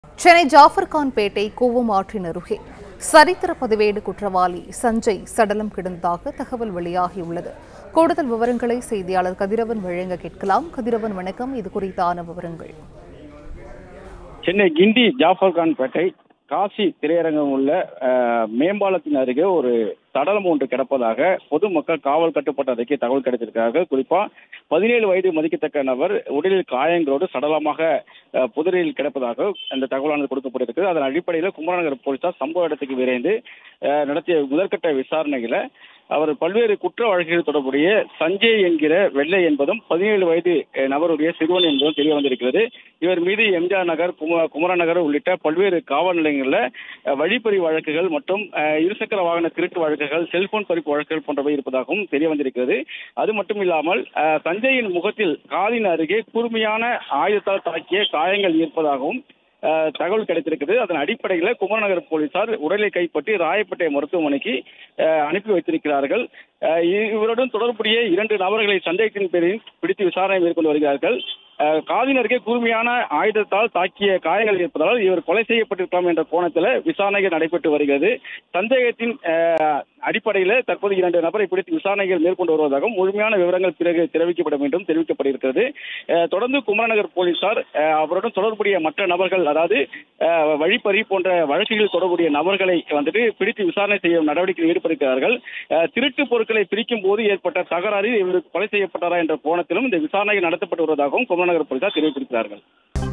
சென்னை ஜாஃபர்கான் பேட்டை கூவம் ஆற்றின் அருகே சரித்திர பதிவேடு குற்றவாளி சஞ்சய் சடலம் கிடந்ததாக தகவல் வெளியாகியுள்ளது கூடுதல் விவரங்களை செய்தியாளர் கதிரவன் வழங்க கேட்கலாம் கதிரவன் வணக்கம் இது குறித்தான விவரங்கள் சென்னை கிண்டி ஜாஃபர்கான் பேட்டை காசி திரையரங்கம் உள்ள அஹ், மேம்பாலத்தின் அருகே ஒரு சடலம் ஒன்று கிடப்பதாக பொதுமக்கள் காவல் கட்டுப்பாட்டு அறைக்கு தகவல் கிடைத்திருக்காங்க குறிப்பா பதினேழு வயது மதிக்கத்தக்க நபர் உடலில் காயங்களோடு சடலமாக அஹ், புதரில் கிடப்பதாக அந்த தகவலானது கொடுக்கப்பட்டிருக்கு அதன் அடிப்படையில் குமரநகர் போலீசார் சம்பவ இடத்துக்கு விரைந்து அஹ், நடத்திய முதற்கட்ட விசாரணையில அவர் பல்வேறு குற்ற வழக்குகள் தொடர்புடைய சஞ்சய் என்கிற வெள்ளை என்பதும் பதினேழு வயது அஹ், நபருடைய சிறுவன் என்பதும் தெரிய வந்திருக்கிறது இவர் மீது எம்ஜிஆர் நகர் கும குமரநகர் உள்ளிட்ட பல்வேறு காவல் நிலையங்களில் அஹ், வழிப்பறி வழக்குகள் மற்றும் அஹ், இருசக்கர வாகன திருட்டு வழக்குகள் செல்போன் பறிப்பு வழக்குகள் போன்றவை இருப்பதாகவும் தெரிய வந்திருக்கிறது அது மட்டும் இல்லாமல் அஹ், சஞ்சயின் முகத்தில் காலின் அருகே கூர்மையான ஆயுதத்தால் தாக்கிய காயங்கள் இருப்பதாகவும் அஹ், தகவல் கிடைத்திருக்கிறது அதன் அடிப்படையில் குமரநகர் போலீசார் உடலை கைப்பற்றி ராயப்பேட்டை மருத்துவமனைக்கு அஹ், அனுப்பி வைத்திருக்கிறார்கள் அஹ், இவருடன் தொடர்புடைய இரண்டு நபர்களை சந்தேகத்தின் பேரில் பிடித்து விசாரணை மேற்கொண்டு வருகிறார்கள் அஹ், காதின் அருகே கூர்மையான ஆயுதத்தால் தாக்கிய காயங்கள் இருப்பதால் இவர் கொலை செய்யப்பட்டிருக்கலாம் என்ற கோணத்தில் விசாரணைகள் நடைபெற்று வருகிறது சந்தேகத்தின் அஹ், அடிப்படையில் தற்போது இரண்டு நபரை பிடித்து விசாரணைகள் மேற்கொண்டு வருவதாகவும் முழுமையான விவரங்கள் பிறகு தெரிவிக்கப்படும் என்றும் தெரிவிக்கப்பட்டிருக்கிறது அஹ், தொடர்ந்து குமரநகர் போலீசார் அஹ், அவருடன் தொடர்புடைய மற்ற நபர்கள் அதாவது அஹ், வழிப்பறி போன்ற வழக்குகளில் தொடர்புடைய நபர்களை வந்துட்டு பிடித்து விசாரணை செய்யும் நடவடிக்கையில் ஈடுபட்டிருக்கிறார்கள் அஹ், திருட்டு பொருட்களை பிரிக்கும் போது ஏற்பட்ட தகராறில் இவர் கொலை செய்யப்பட்டாரா என்ற கோணத்திலும் இந்த விசாரணை நடத்தப்பட்டு வருவதாகவும் குமரநகர் போலீசார் தெரிவித்திருக்கிறார்கள்